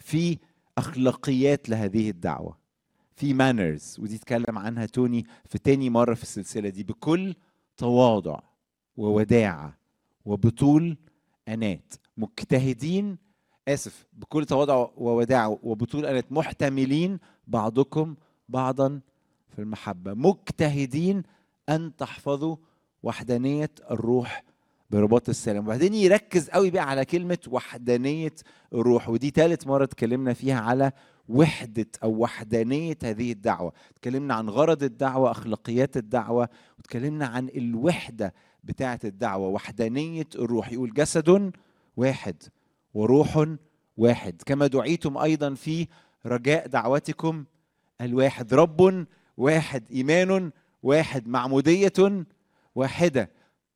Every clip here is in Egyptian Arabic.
في اخلاقيات لهذه الدعوه في مانرز ودي اتكلم عنها توني في تاني مره في السلسله دي بكل تواضع ووداعه وبطول انات مجتهدين اسف بكل تواضع ووداعه وبطول انات محتملين بعضكم بعضا في المحبه مجتهدين ان تحفظوا وحدانيه الروح برباط السلام وبعدين يركز قوي بقى على كلمه وحدانيه الروح ودي ثالث مره اتكلمنا فيها على وحده او وحدانيه هذه الدعوه اتكلمنا عن غرض الدعوه اخلاقيات الدعوه واتكلمنا عن الوحده بتاعه الدعوه وحدانيه الروح يقول جسد واحد وروح واحد كما دعيتم ايضا في رجاء دعوتكم الواحد رب واحد ايمان واحد معموديه واحده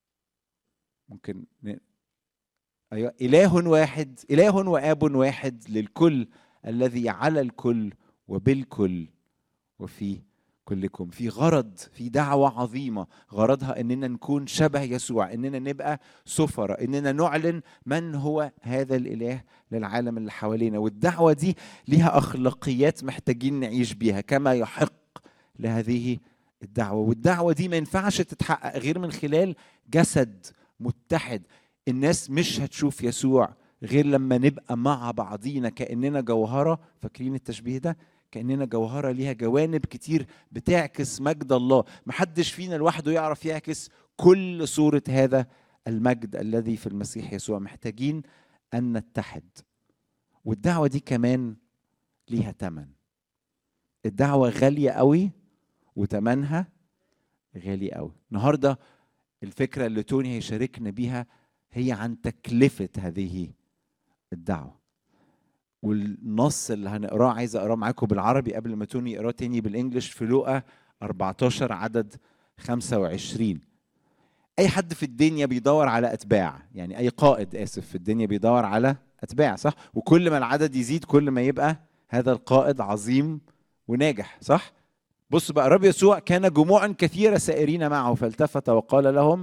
ممكن ن... ايوه اله واحد اله واب واحد للكل الذي على الكل وبالكل وفي كلكم في غرض في دعوة عظيمة غرضها اننا نكون شبه يسوع اننا نبقى سفرة اننا نعلن من هو هذا الاله للعالم اللي حوالينا والدعوة دي ليها اخلاقيات محتاجين نعيش بيها كما يحق لهذه الدعوة والدعوة دي ما ينفعش تتحقق غير من خلال جسد متحد الناس مش هتشوف يسوع غير لما نبقى مع بعضينا كأننا جوهرة فاكرين التشبيه ده كأننا جوهرة ليها جوانب كتير بتعكس مجد الله محدش فينا لوحده يعرف يعكس كل صورة هذا المجد الذي في المسيح يسوع محتاجين أن نتحد والدعوة دي كمان ليها تمن الدعوة غالية قوي وتمنها غالي قوي النهارده الفكره اللي توني هيشاركنا بيها هي عن تكلفه هذه الدعوه والنص اللي هنقراه عايز اقراه معاكم بالعربي قبل ما توني يقراه تاني بالانجلش في لوقا 14 عدد 25 اي حد في الدنيا بيدور على اتباع يعني اي قائد اسف في الدنيا بيدور على اتباع صح وكل ما العدد يزيد كل ما يبقى هذا القائد عظيم وناجح صح بص بقى الرب يسوع كان جموع كثيرة سائرين معه فالتفت وقال لهم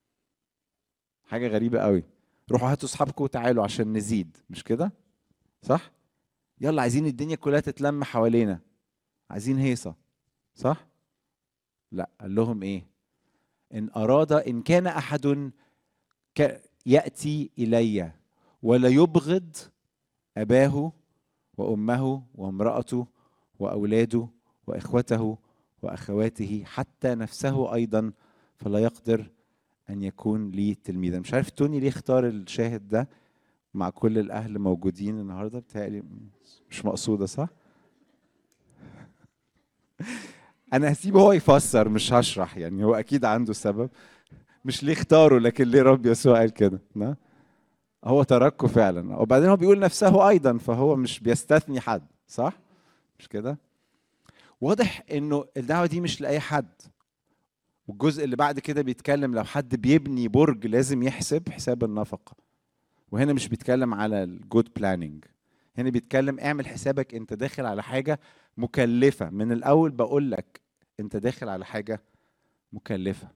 حاجة غريبة قوي روحوا هاتوا اصحابكم وتعالوا عشان نزيد مش كده صح يلا عايزين الدنيا كلها تتلم حوالينا عايزين هيصة صح لا قال لهم ايه ان اراد ان كان احد ياتي الي ولا يبغض اباه وامه وامراته واولاده واخوته واخواته حتى نفسه ايضا فلا يقدر ان يكون لي تلميذا مش عارف توني ليه اختار الشاهد ده مع كل الاهل موجودين النهارده بتهيألي مش مقصوده صح انا هسيبه هو يفسر مش هشرح يعني هو اكيد عنده سبب مش ليه اختاره لكن ليه رب يسوع قال كده هو تركه فعلا وبعدين هو بيقول نفسه ايضا فهو مش بيستثني حد صح مش كده واضح انه الدعوه دي مش لاي حد والجزء اللي بعد كده بيتكلم لو حد بيبني برج لازم يحسب حساب النفقه وهنا مش بيتكلم على الجود بلاننج هنا بيتكلم اعمل حسابك انت داخل على حاجه مكلفه من الاول بقول لك انت داخل على حاجه مكلفه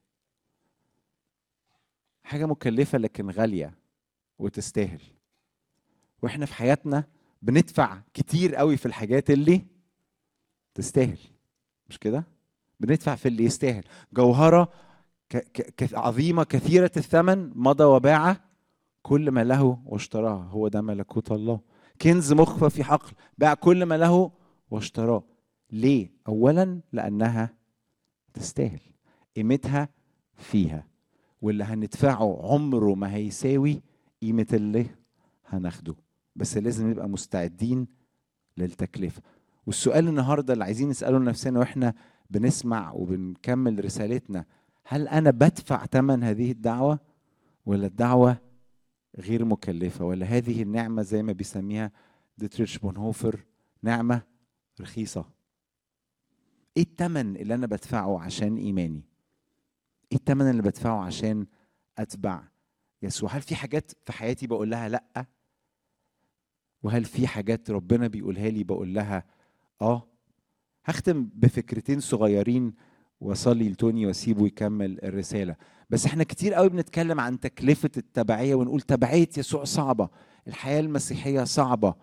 حاجه مكلفه لكن غاليه وتستاهل واحنا في حياتنا بندفع كتير قوي في الحاجات اللي تستاهل مش كده بندفع في اللي يستاهل جوهرة عظيمة كثيرة الثمن مضى وباع كل ما له واشتراه هو ده ملكوت الله كنز مخفى في حقل باع كل ما له واشتراه ليه اولا لانها تستاهل قيمتها فيها واللي هندفعه عمره ما هيساوي قيمة اللي هناخده بس لازم نبقى مستعدين للتكلفة والسؤال النهارده اللي عايزين نساله لنفسنا واحنا بنسمع وبنكمل رسالتنا هل انا بدفع ثمن هذه الدعوه ولا الدعوه غير مكلفه ولا هذه النعمه زي ما بيسميها ديتريتش بونهوفر نعمه رخيصه ايه الثمن اللي انا بدفعه عشان ايماني ايه الثمن اللي بدفعه عشان اتبع يسوع هل في حاجات في حياتي بقول لها لا وهل في حاجات ربنا بيقولها لي بقول لها اه هختم بفكرتين صغيرين واصلي لتوني واسيبه يكمل الرساله بس احنا كتير قوي بنتكلم عن تكلفه التبعيه ونقول تبعيه يسوع صعبه الحياه المسيحيه صعبه